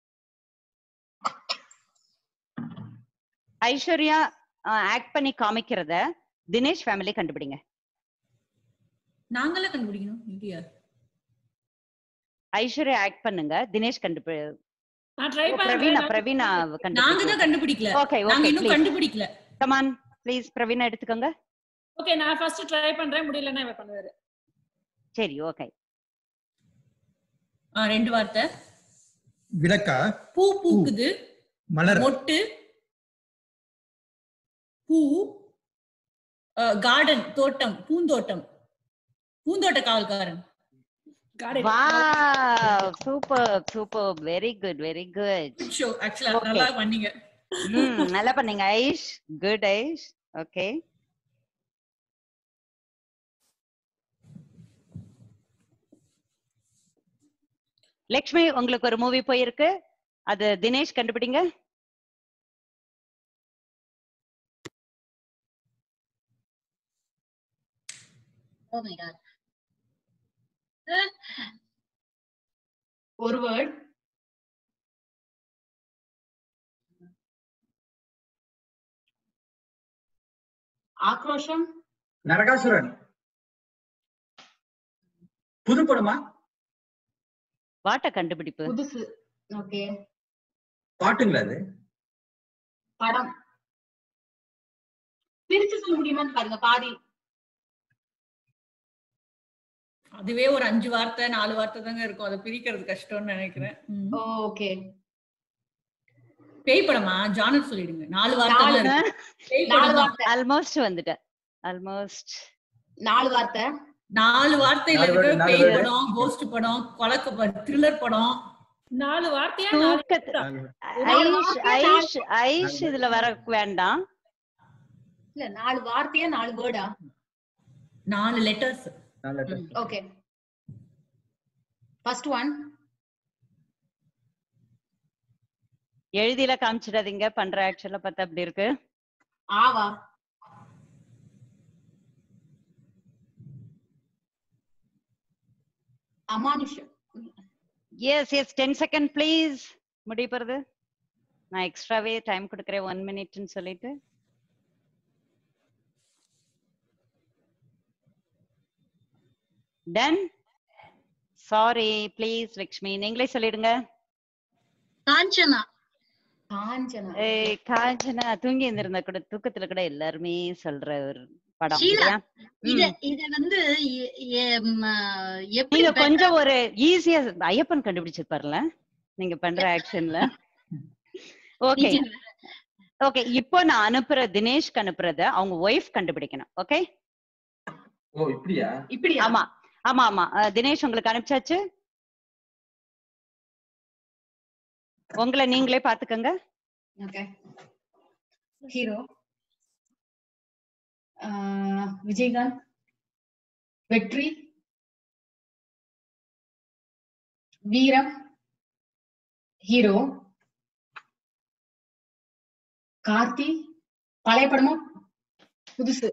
ஐஸ்வர்யா ஆக்ட் பண்ணி காமிக்கிறத தினேஷ் ஃபேமிலி கண்டுபிடிங்க நாங்களே கண்டுபிடிக்கணும் இல்லையா ஐஸ்வர்யா ஆக்ட் பண்ணுங்க தினேஷ் கண்டுபி நான் ட்ரை பிரவீனா பண்றேன் பிரவீனா நாங்க தான் கண்டுபிடிக்கல ஓகே நாங்க ஓகே இன்னும் கண்டுபிடிக்கல கமான் ப்ளீஸ் பிரவீனா எடுத்துக்கோங்க ஓகே நான் ஃபர்ஸ்ட் ட்ரை பண்றேன் முடியலன்னா இவ பண்ணுவாரு சரி ஓகே ஆ, ரெண்டு வார்த்தை விளக்கா பூ பூக்குது மலர் மொட்டு பூ கார்டன் தோட்டம் பூந்தோட்டம் பூந்தோட்ட காவல்காரன் Got it. வா super super very good very good show ஆக்சுவலா Okay. நல்லா பண்ணீங்க ம் நல்லா பண்ணீங்க ஐஷ் குட் ஐஷ் ஓகே லக்ஷ்மி உங்களுக்கு ஒரு மூவி போயிருக்கு அது தினேஷ் கண்டுபிடிங்க Oh my god. ஒரு வேர்ட் ஆக்ரோஷம் நரகாசுரன் புது படமா வாட்ட கண்டுபிடிப்பு புதுசு ஓகே பாட்டுங்களா அது படம் பிரிச்சு சொல்ல முடியுமான்னு பாருங்க பாதி அதுவே ஒரு அஞ்சு வார்த்தை நாலு வார்த்தை தாங்க இருக்கும் அதை பிரிக்கிறது கஷ்டம்னு நினைக்கிறேன் ம். ஓகே பேய் படமா ஜானர் சொல்லிடுங்க நாலு வார்த்தை தான் நாலு இருக்கு. பேய் நாலு படம் தான். வார்த்தை ஆல்மோஸ்ட் வந்துட்டேன் ஆல்மோஸ்ட் நாலு வார்த்தை நாலு வார்த்தையில நாலு இருக்க word, நாலு பேய் word. படம் கோஸ்ட் படம் கொலக்க த்ரில்லர் படம் நாலு வார்த்தையா நாலு தூக்கத்து எழுத்தா? நாலு ஐஷ் வார்த்தையா, ஐஷ் ஐஷ் இதுல வர வேண்டாம் இல்ல நாலு வார்த்தையா நாலு வேர்டா நாலு லெட்டர்ஸ் நல்ல ஓகே ஃபர்ஸ்ட் ஒன் எழுதில காமிச்சிடாதீங்க பண்ற ஆக்சுவலா பார்த்தா அப்படி இருக்கு ஆவா அமானுஷம் yes yes ten second please முடிய போறது நான் எக்ஸ்ட்ராவே டைம் கொடுக்குறேன் ஒன் மினிட்னு சொல்லிட்டு டன் சாரி ப்ளீஸ் லக்ஷ்மி நீங்களே சொல்லிடுங்க காஞ்சனா காஞ்சனா ஏய் காஞ்சனா தூங்கி இருந்திருந்தா கூட தூக்கத்துல கூட எல்லாருமே சொல்ற ஒரு படம் ஷீலா, இல்லையா? இத ம். இத வந்து எ- எ- ம, எப்படி நீங்க better- கொஞ்சம் ஒரு ஈஸியா ஐயப்பன் கண்டுபிடிச்சிருப்பார்ல நீங்க பண்ற ஆக்ஷன்ல ஓகே நிஜம். ஓகே இப்போ நான் அனுப்புற தினேஷ்க்கு அனுப்புறத அவங்க ஒய்ஃப் கண்டுபிடிக்கணும் ஓகே ஓ இப்படியா இப்படியா ஆமா ஆமா ஆமா அஹ், தினேஷ் உங்களுக்கு அனுப்பிச்சாச்சு உங்களை நீங்களே பாத்துக்கோங்க ஓகே ஹீரோ விஜயகாந்த் வெற்றி வீரம் ஹீரோ கார்த்தி பழைய படமா புதுசு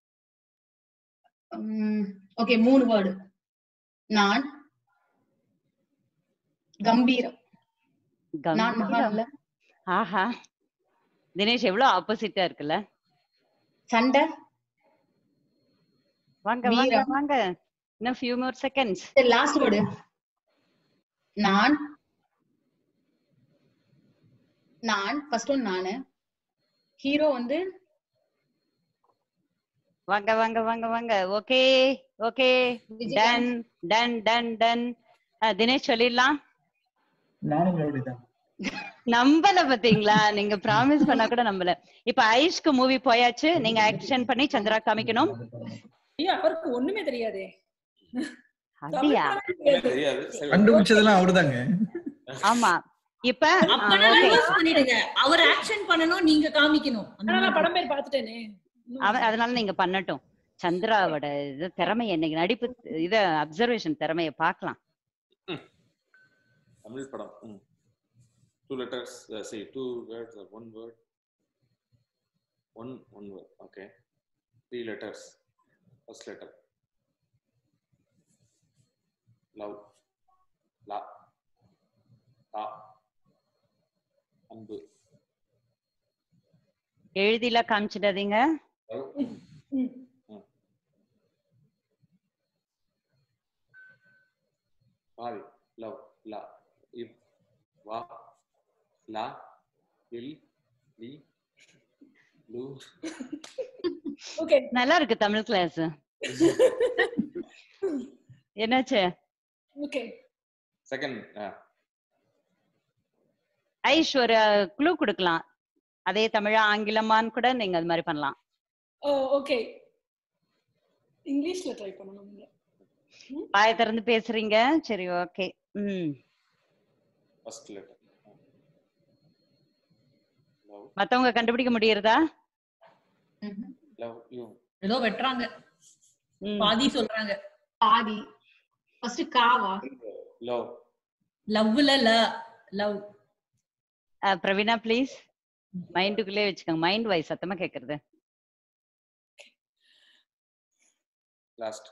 ஓகே மூணு வேர்டு நான் கம்பீரம் நான் கம்பீரம். மகான்ல ஆஹா தினேஷ் எவ்வளவு ஆப்போசிட்டா இருக்குல்ல சண்டை வாங்க வாங்க வீரம். வாங்க இன்னும் few more seconds last word நான் நான் ஃபர்ஸ்ட் ஒன் நானு ஹீரோ வந்து வாங்க வாங்க வாங்க வாங்க okay okay done Vijayakanth done done done Dinesh சொல்லிடலாம் நானும் அப்படிதான் நம்பல பாத்தீங்களா நீங்க ப்ராமிஸ் பண்ணா கூட நம்பல இப்ப ஐஷ்க்கு மூவி போயாச்சு நீங்க ஆக்ஷன் பண்ணி சந்திரா காமிக்கணும் ஐயோ அவருக்கு ஒண்ணுமே தெரியாதே அப்படியா தெரியாது சரி, கண்டுபிடிச்சதெல்லாம் அவருதாங்க ஆமா இப்ப அப்பனா ஓகே reverse பண்ணிடுங்க அவர் ஆக்ஷன் பண்ணணும் நீங்க காமிக்கணும் அந்த ஆனா நான் மாதிரி. படம் பேர் பாத்துட்டேனே இன்னும் அதனால நீங்க பண்ணட்டும் சந்திராவோட இது திறமை என்னைக்கு நடிப்பு இத அப்சர்வேஷன் திறமைய பார்க்கலாம் தமிழ் படம் டூ லெட்டர்ஸ் சரி two words one word one one word okay three letters first letter love லா லா அன்பு எழுதில காமிச்சிடாதீங்க லவ் ம். பாவி லவ் லா இவ் வா லா இல் லி லூ ஓகே நல்லா இருக்கு தமிழ் கிளாஸ் என்னாச்சு ஓகே செகண்ட் ஐஷ் ஒரு க்ளூ கொடுக்கலாம் அதே தமிழா ஆங்கிலமான்னு கூட நீங்க அது மாதிரி பண்ணலாம் ஓ ஓகே இங்கிலீஷ்ல ட்ரை பண்ணணும் இங்க. வாய திறந்து பேசுறீங்க சரி ஓகே ம் ஃபர்ஸ்ட் லெட்டர் லவ் மத்தவங்க கண்டுபிடிக்க முடியறதா லவ் யூ ஏதோ வெட்டுறாங்க ம். பாதி சொல்றாங்க பாதி ஃபர்ஸ்ட் காவா லவ் லவ்ல ல லவ் அஹ், பிரவீனா ப்ளீஸ் மைண்டுக்குள்ளே வச்சுக்கோங்க மைண்ட் வைஸ் சத்தமா கேக்குறது லாஸ்ட்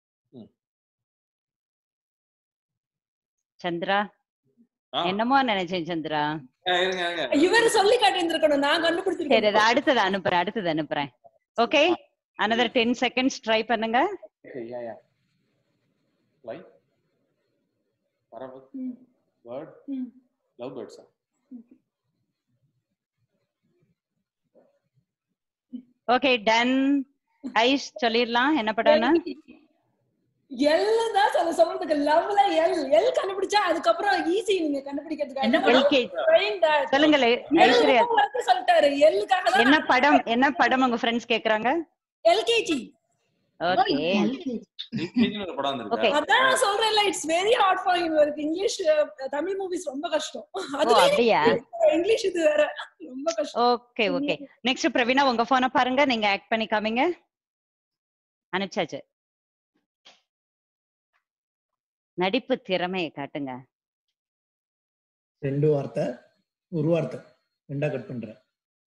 சந்திரா ஆ என்னமோ நினைச்சேன் சந்திரா இருங்க இருங்க இவரு சொல்லி காட்டியிருந்திருக்கணும் நான் சரி கண்டுபிடிச்சிருக்கேன் அது அடுத்தது அனுப்புறேன் அடுத்தது அனுப்புறேன் okay another ten seconds try பண்ணுங்க Okay, yeah, yeah. Fly? பறவை ம். பேர்ட் ம். லவ் பேர்ட்ஸா ஓகே டன் ஐஸ் சொல்லிடலாம் என்ன படம்னு எல் தான் சொல்ல சொல்றதுக்கு லவ்ல எல் எல் கண்டுபிடிச்சா அதுக்கப்புறம் ஈஸி நீங்க என்ன கண்டுபிடிக்கிறதுக்கு சொல்லுங்க லே- ஐஸ்வர்யா சொல்லிட்டாரு எல்லுக்காக தான் என்ன படம் என்ன படம் உங்க ஃப்ரெண்ட்ஸ் கேக்குறாங்க எல்கேஜி ஓகே LKG ல ஒரு படம் வந்திருக்கு Okay. அதான் நான் சொல்றேன்ல இட்ஸ் வெரி ஹார்ட் ஃபார் இவருக்கு இங்கிலீஷ் அஹ், தமிழ் மூவிஸ் ரொம்ப கஷ்டம் ஓ அதுல அப்படியா இங்கிலீஷ் இது வேற ரொம்ப கஷ்டம் ஓகே ஓகே நெக்ஸ்ட் பிரவீனா உங்க போனை பாருங்க நீங்க ஆக்ட் பண்ணி காமிங்க அனுப்பிச்சாச்சு நடிப்பு திறமையை காட்டுங்க ரெண்டு வார்த்தை ஒரு வார்த்தை ரெண்டா கட் பண்றேன்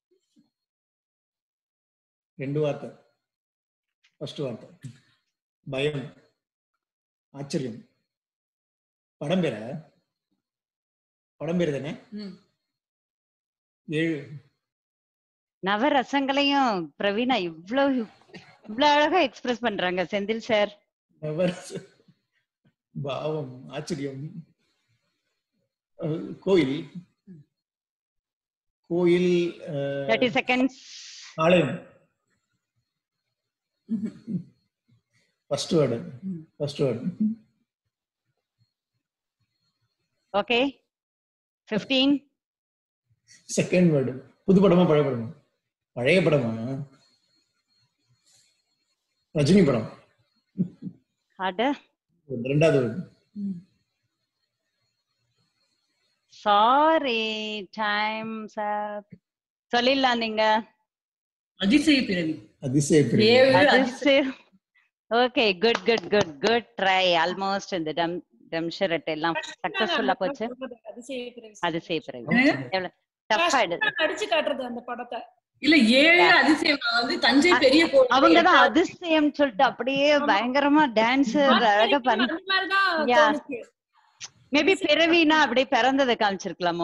ரெண்டு வார்த்தை ஃபர்ஸ்ட் வார்த்தை பயம் ஆச்சரியம் படம் பேர படம் பேரு தானே ம். ஏழு நவரசங்களையும் பிரவீனா இவ்வளவு இவ்வளவு அழகா எக்ஸ்பிரஸ் பண்றாங்க செந்தில் சார் நவரச பாவம் ஆச்சரியம் அஹ், கோயில் கோயில் அஹ், தேர்ட்டி செகண்ட்ஸ் ஆலயம் first word first word okay fifteen second word புது படமா பழைய படமா பழைய படமா ரஜினி படம் அட ரெண்டாவது வேர்டு சாரி டைம் சார் சொல்லிடலாம் நீங்க அதிசய பிறவி அதிசய பிரிவு. ஏழு அது அதிசய okay good good good good try almost இந்த டம் டம்ஷரட் எல்லாம் சக்சஸ்ஃபுல்லா போச்சு அதிசய பிறவி. அது சேப்பிறகு என்னங்க? எவ்வளவு டஃபா கஷ்டமா நடிச்சு காட்டுறது அந்த படத்தை இல்ல ஏழு அதிசயம் நான் வந்து தஞ்சை பெரிய கோவில் அவங்கதான் அதிசயம் சொல்லிட்டு அப்படியே பயங்கரமா டான்ஸ் அழகா பண்ண அந்த மாதிரிதான் Yeah. தோணுச்சு. மேபி பிறவினா அப்படியே பிறந்ததை காமிச்சிருக்கலாமோ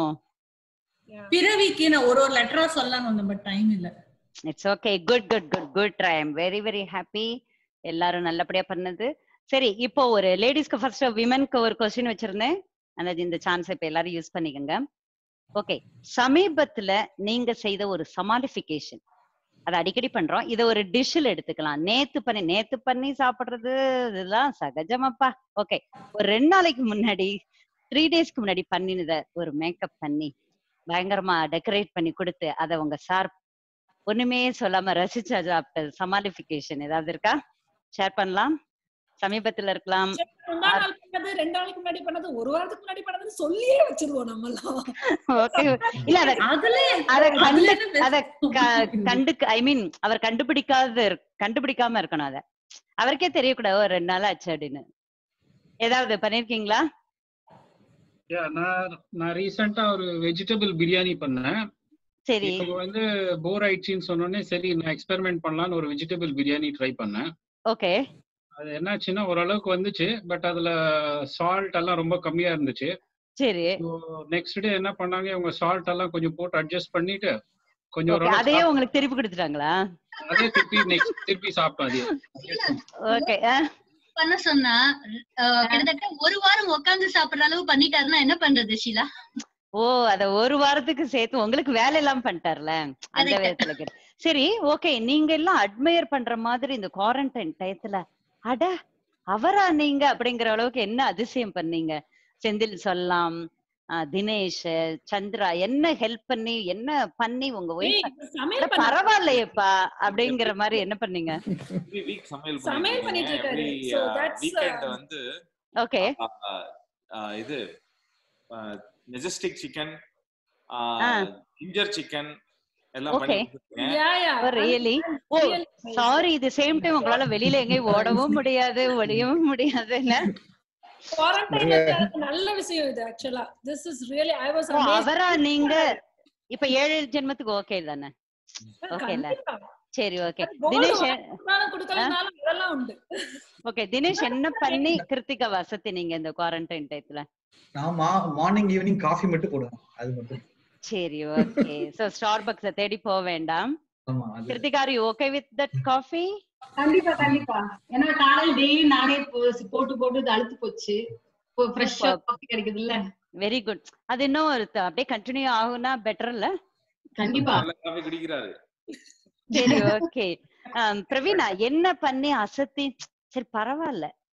பிறவிக்கு நான் ஒரு ஒரு லெட்டரா சொல்லலாம் வந்தேன் பட் டைம் இல்ல it's okay good good good good try I'm very very happy எல்லாரும் நல்லபடியா பண்ணது சரி இப்போ ஒரு லேடிஸ்க்கு ஃபர்ஸ்ட் விமனுக்கு ஒரு கொஸ்டின் வச்சிருந்தேன் அந்த இந்த சான்ஸ் இப்ப எல்லாரும் யூஸ் பண்ணிக்கோங்க ஓகே சமீபத்துல நீங்க செய்த ஒரு சமாளிஃபிகேஷன் அதை அடிக்கடி பண்றோம் இதை ஒரு டிஷ்ல எடுத்துக்கலாம் நேத்து பண்ணி நேத்து பண்ணி சாப்பிடுறது இதெல்லாம் சகஜமாப்பா ஓகே ஒரு ரெண்டு நாளைக்கு முன்னாடி த்ரீ டேஸ்க்கு முன்னாடி பண்ணினத ஒரு மேக்கப் பண்ணி பயங்கரமா டெக்கரேட் பண்ணி கொடுத்து அதை உங்க சார் ஒண்ணுமே சொல்லாம ரசிச்சா சாப்பிட்ட சமாளிஃபிகேஷன் ஏதாவது இருக்கா ஷேர் பண்ணலாம் சமீபத்துல இருக்கலாம் முந்தா நாள் பண்ணது ரெண்டு நாளைக்கு முன்னாடி பண்ணது ஒரு வாரத்துக்கு முன்னாடி பண்ணது சொல்லியே வச்சிருவோம் நம்ம எல்லாம் ஓகே இல்ல அத அதுல அத அதுல கண்டு என்ன அத best? க- கண்டு ஐ மீன் அவர் கண்டுபிடிக்காத இரு- கண்டுபிடிக்காம இருக்கணும் அத அவருக்கே தெரியக்கூடாது ஒரு ரெண்டு நாள் ஆச்சு அப்படின்னு ஏதாவது பண்ணிருக்கீங்களா Yeah, நான் நான் ரீசெண்டா ஒரு வெஜிடபிள் பிரியாணி பண்ணேன் சரி இப்போ வந்து போர் ஆயிடுச்சுன்னு சொன்னோடனே சரி நான் எக்ஸ்பெரிமெண்ட் பண்ணலாம்னு ஒரு வெஜிடபிள் பிரியாணி ட்ரை பண்ணேன் ஓகே அது என்னாச்சுன்னா ஓரளவுக்கு வந்துச்சு பட் அதுல சால்ட் எல்லாம் ரொம்ப கம்மியா இருந்துச்சு சரி நெக்ஸ்ட் டே என்ன பண்ணாங்க இவங்க சால்ட் எல்லாம் கொஞ்சம் போட்டு அட்ஜஸ்ட் பண்ணிட்டு கொஞ்சம் ஓகே ஓரளவுக்கு அதையே சாப்பிட்டு- உங்களுக்கு திருப்பி கொடுத்துட்டாங்களா அதே திருப்பி நெக்ஸ்ட் திருப்பி சாப்பிட்டோம் அதே ஓகே பண்ண சொன்னா அஹ், கிட்டத்தட்ட ஒரு வாரம் உட்கார்ந்து சாப்பிடுற அளவு பண்ணிட்டாருன்னா என்ன பண்றது ஷீலா ஓ அத ஒரு வாரத்துக்கு சேர்த்து உங்களுக்கு வேலை எல்லாம் பண்ணிட்டார்ல அந்த Correct. விதத்துல கேட்டேன். சரி ஓகே நீங்க எல்லாம் அட்மையர் பண்ற மாதிரி இந்த குவாரண்டைன் டயத்துல அட அவரா நீங்க அப்படிங்கிற அளவுக்கு என்ன அதிசயம் பண்ணீங்க செந்தில் சொல்லலாம் ஆஹ் தினேஷ் சந்திரா என்ன ஹெல்ப் பண்ணி என்ன பண்ணி உங்க ஏய், ஒய்ஃப் இப்ப சமையல் பண்ண பரவாயில்லையேப்பா அப்படிங்கிற மாதிரி என்ன பண்ணீங்க எவ்ரி வீக் சமையல் சமையல் பண்ணிட்டு இருக்காரு. Every So that's, weekend uh, வந்து ஓகே ஆஹ், ஆஹ், இது மெஜஸ்டிக் சிக்கன் ஆ. ஜிஞ்சர் சிக்கன் எல்லாம் Okay. பண்ணி கொடுத்துருக்கேன். Yeah, yeah. Oh really oh Really nice. Sorry இது சேம் டைம் உங்களால வெளியில எங்கேயும் ஓடவும் முடியாது ஒளியவும் முடியாது இல்ல Quarantine ல எனக்கு நல்ல விஷயம் இது ஆக்சுவலா this is really I was oh அவரா நீங்க இப்ப ஏழு ஜென்மத்துக்கு ஓகே தானே okay இல்ல? சரி ஓகே தினேஷ் கொடுக்கலனாலும் இதெல்லாம் உண்டு ஓகே தினேஷ் என்ன பண்ணி கிருத்திகா வசதி நீங்க இந்த குவாரண்டைன் டயத்துல நான் மார்னிங் ஈவினிங் காஃபி மட்டும் போடுவேன் அது மட்டும் சரி ஓகே சோ ஸ்டார் பக்ஸ தேடி போக வேண்டாம் ஆமா அது Krithika are okay with that coffee கண்டிப்பா கண்டிப்பா ஏன்னா காலையில் டெய்லி நானே போ- போட்டு போட்டு இது அழுத்து போச்சு இப்போ ஃப்ரெஷ்ஷா Superb. காஃபி கிடைக்குது இல்ல வெரி குட் அது இன்னும் ஒரு த- அப்படியே கண்டினியூ ஆகும்னா பெட்டர் இல்ல கண்டிப்பா நல்ல காஃபி குடிக்கிறாரு சரி ஓகே பிரவீனா என்ன பண்ணி அசத்தி சரி பரவாயில்ல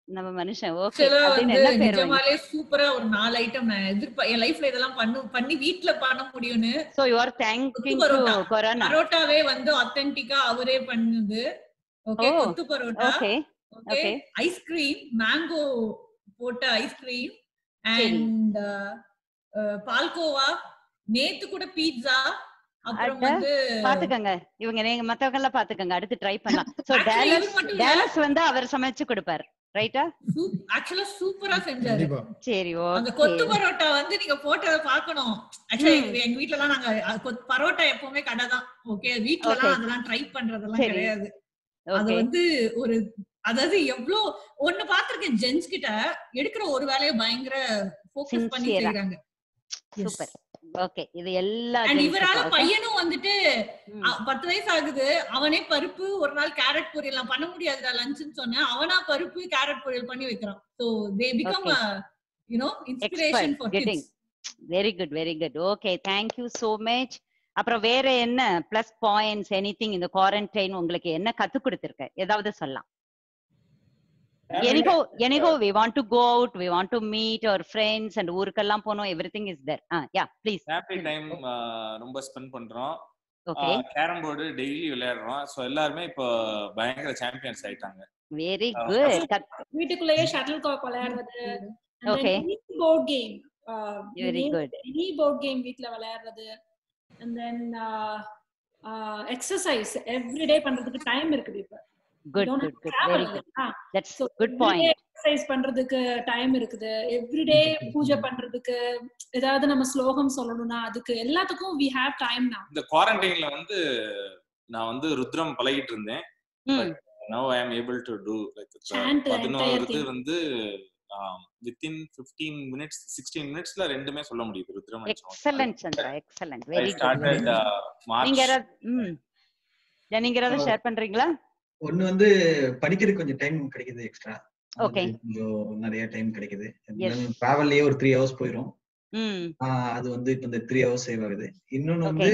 நம்ம மனுஷன் ஓகே ஆக்சுவலா அப்படின்னு வந்து என்ன பேர் வாங்கி நிஜமாலே சூப்பரா ஒரு நாலு ஐட்டம் நான் எதிர்ப்பா என் லைஃப்ல இதெல்லாம் பண்ணு பண்ணி வீட்ல பண்ண முடியும்னு so you are thinking to parotta. Corona பரோட்டாவே வந்து ஆத்தென்டிக்கா அவரே பண்ணுது okay oh, kothu parotta okay okay okay. Ice cream mango போட்ட ஐஸ்கிரீம் சரி. அண்ட் பால்கோவா நேத்து கூட பீட்சா அப்புறம் அட, வந்து பாத்துக்கங்க இவங்க நீங்க மத்தவங்க எல்லாம் பாத்துக்கங்க அடுத்து ட்ரை பண்ணலாம் சோ Actually, டேலஸ் இவரு மட்டும் இல்ல. டேலஸ் வந்து அவர் சமைச்சு கொடுப்பாரு ரைட்டா ஆக்சுவலா சூப்பரா செஞ்சாரு கண்டிப்பா சரி அந்த ஓகே கொத்து பரோட்டா வந்து நீங்க போட்டத பாக்கணும் ஆக்சுவலி ம். எங்க வீட்ல எல்லாம் நாங்க அஹ், கொத்- பரோட்டா எப்பவுமே கடை தான் ஓகே வீட்ல எல்லாம் Okay. அதெல்லாம் ட்ரை பண்றதெல்லாம் சரி. கிடையாது அது ஓகே வந்து ஒரு அதாவது எவ்ளோ ஒண்ணு பாத்திருக்கேன் ஜென்ஸ் கிட்ட எடுக்கிற ஒரு வேலையை பயங்கர ஃபோக்கஸ் பண்ணி Sincere-ஆ. செய்யறாங்க சூப்பர் ஓகே இது எல்லா அண்ட் gents இவரால க்கும், okay? பையனும் வந்துட்டு ம். அ- பத்து வயசு ஆகுது அவனே பருப்பு ஒரு நாள் கேரட் பொரியல் பண்ண முடியாதுடா லஞ்சுன்னு சொன்னேன் அவனா பருப்பு கேரட் பொரியல் பண்ணி வைக்கிறான் so they become Okay. You know inspiration expert for getting kids very good very good okay thank you so much அப்புறம் வேற என்ன பிளஸ் பாயிண்ட்ஸ் எனிதிங் இந்த குவாரண்டைன் உங்களுக்கு என்ன கத்து கொடுத்திருக்க ஏதாவது சொல்லலாம் anyhow anyhow we want to go out we want to meet our friends and ஊருக்கெல்லாம் போனோம் everything is there ah yeah please family time ரொம்ப ஸ்பெண்ட் பண்றோம் okay carrom board daily விளையாடுறோம் so எல்லாருமே இப்போ பயங்கர சாம்பியன்ஸ் ஆயிட்டாங்க வெரி ஆ, குட் வீட்டுக்குள்ளேயே ஷட்டில் காக் விளையாடுறது Okay. Board game very good any board game வீட்ல விளையாடுறது அண்ட் தென் எக்ஸசைஸ் எவ்ரிடே பண்றதுக்கு டைம் இருக்குது இப்ப good good good very good that's So, good everyday point exercise பண்றதுக்கு டைம் இருக்குது எவ்ரிடே பூஜை பண்றதுக்கு ஏதாவது நம்ம ஸ்லோகம் சொல்லணும்னா அதுக்கு எல்லாத்துக்கும் வி ஹேவ் டைம் now இந்த குவாரண்டைன்ல வந்து நான் வந்து ருத்ரம் பழகிட்டு இருந்தேன் now I am able to do like Chant the பதினோரு entire இது thing. வந்து வித்தின் ஃபிஃப்டீன் மினிட்ஸ் சிக்ஸ்டீன் மினிட்ஸ்ல ரெண்டுமே சொல்ல முடியுது Rudram excellent Chandra excellent I very good started March நீங்க யாராவது ம் Yeah, நீங்க ஏதாவது ஷேர் பண்றீங்களா ஒண்ணு வந்து படிக்கிறதுக்கு கொஞ்சம் டைம் கிடைக்குது எக்ஸ்ட்ரா Okay. கொஞ்சம் நிறைய டைம் கிடைக்குது Yes. டிராவல்லயே ஒரு த்ரீ ஹவர்ஸ் போயிரும் ம் ஆஹ் அது வந்து இப்ப இந்த த்ரீ ஹவர்ஸ் சேவ் ஆகுது இன்னொன்னு வந்து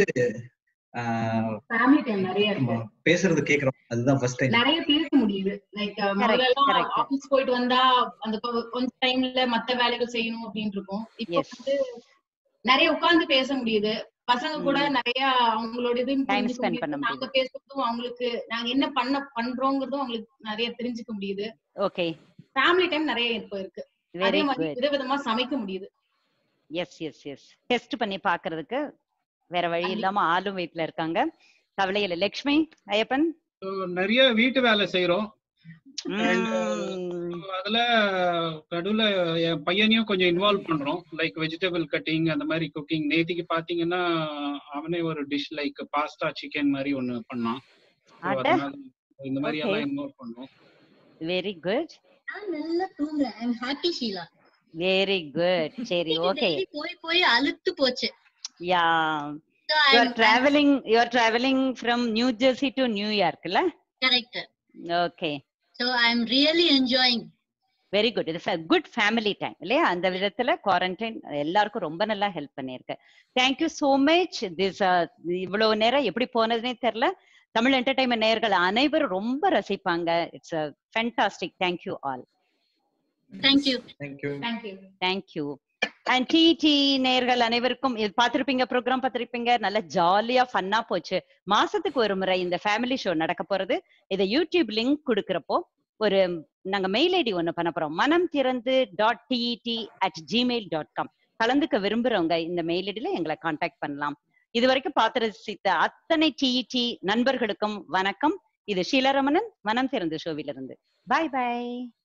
ஆஹ் ஃபேமிலி டைம் நிறைய இருக்கு நம்ம பேசுறது கேக்குறோம் அதுதான் ஃபர்ஸ்ட் டைம் நிறைய பேச முடியுது லைக் Correct, முதல்ல correct. ஆபீஸ் போயிட்டு வந்தா அந்த கொ- கொஞ்ச டைம்ல மத்த வேலைகள் செய்யணும் அப்படின்னு இருக்கும் இப்போ Yes. வந்து நிறைய உட்கார்ந்து பேச முடியுது பசங்க கூட ம். நிறைய அவங்களோட இது Time spend பண்ண நாங்க முடியுது. பேசுறதும் அவங்களுக்கு நாங்க என்ன பண்ண பண்றோங்கிறதும் அவங்களுக்கு நிறைய தெரிஞ்சுக்க முடியுது ஓகே ஃபேமிலி டைம் நிறைய இப்போ இருக்கு அதே வெரி மாதிரி குட் விதவிதமா சமைக்க முடியுது எஸ் எஸ் எஸ் டெஸ்ட் பண்ணி பாக்குறதுக்கு வேற வழி இல்லாம ஆளும் வீட்ல இருக்காங்க கவலை இல்ல லக்ஷ்மி ஐயப்பன் So, நிறைய வீட்டு வேலை செய்யறோம் And, ம், அதுல நடுவுல என் பையனையும் கொஞ்சம் இன்வால்வ் பண்றோம் லைக் வெஜிடபிள் கட்டிங் அந்த மாதிரி குக்கிங் நேத்திக்கு பாத்தீங்கன்னா அவனே ஒரு டிஷ் லைக் பாஸ்தா சிக்கன் மாதிரி ஒண்ணு பண்ணான் So, அட. அதனால இந்த மாதிரி Okay. எல்லாம் இன்வால்வ் பண்றோம் வெரி குட் நான் நல்லா தூங்குறேன் I happy Sheela very good சரி ஓகே Daily போய் போய் அழுத்து போச்சு yeah So, you I'm- are travelling you are travelling from New Jersey to நியூயார்க்ல correct okay so i'm really enjoying very good இது குட் ஃபேமிலி டைம் இல்லையா அந்த விதத்துல குவாரண்டைன் எல்லாருக்கும் ரொம்ப நல்லா ஹெல்ப் பண்ணியிருக்கு தேங்க்யூ சோ மச் திஸ் இவ்வளவு நேரம் எப்படி போனதுனே தெரியல தமிழ் என்டர்டைன்மெண்ட் நேயர்கள் அனைவரும் ரொம்ப ரசிப்பாங்க it's a fantastic thank you all thank you thank you thank you thank you and DD நேயர்கள் அனைவருக்கும் இது பார்த்திருப்பீங்க ப்ரோக்ராம் பார்த்திருப்பீங்க நல்ல ஜாலியா ஃபன்னா போச்சு மாசத்துக்கு ஒரு முறை இந்த ஃபேமிலி ஷோ நடக்க போறது இதை யூடியூப் லிங்க் கொடுக்கறப்போ ஒரு நாங்க மெயில் ஐடி ஒண்ணு பண்ண போறோம் மனம் திறந்து டாட் டிஇடி அட் ஜிமெயில் டாட் காம் கலந்துக்க விரும்புறவங்க இந்த மெயில் ஐடியில எங்களை காண்டாக்ட் பண்ணலாம் இது வரைக்கும் பார்த்து ரசித்த அத்தனை டிஇடி நண்பர்களுக்கும் வணக்கம் இது ஷீலரமணன் மனம் திறந்து ஷோவிலிருந்து பாய் பாய்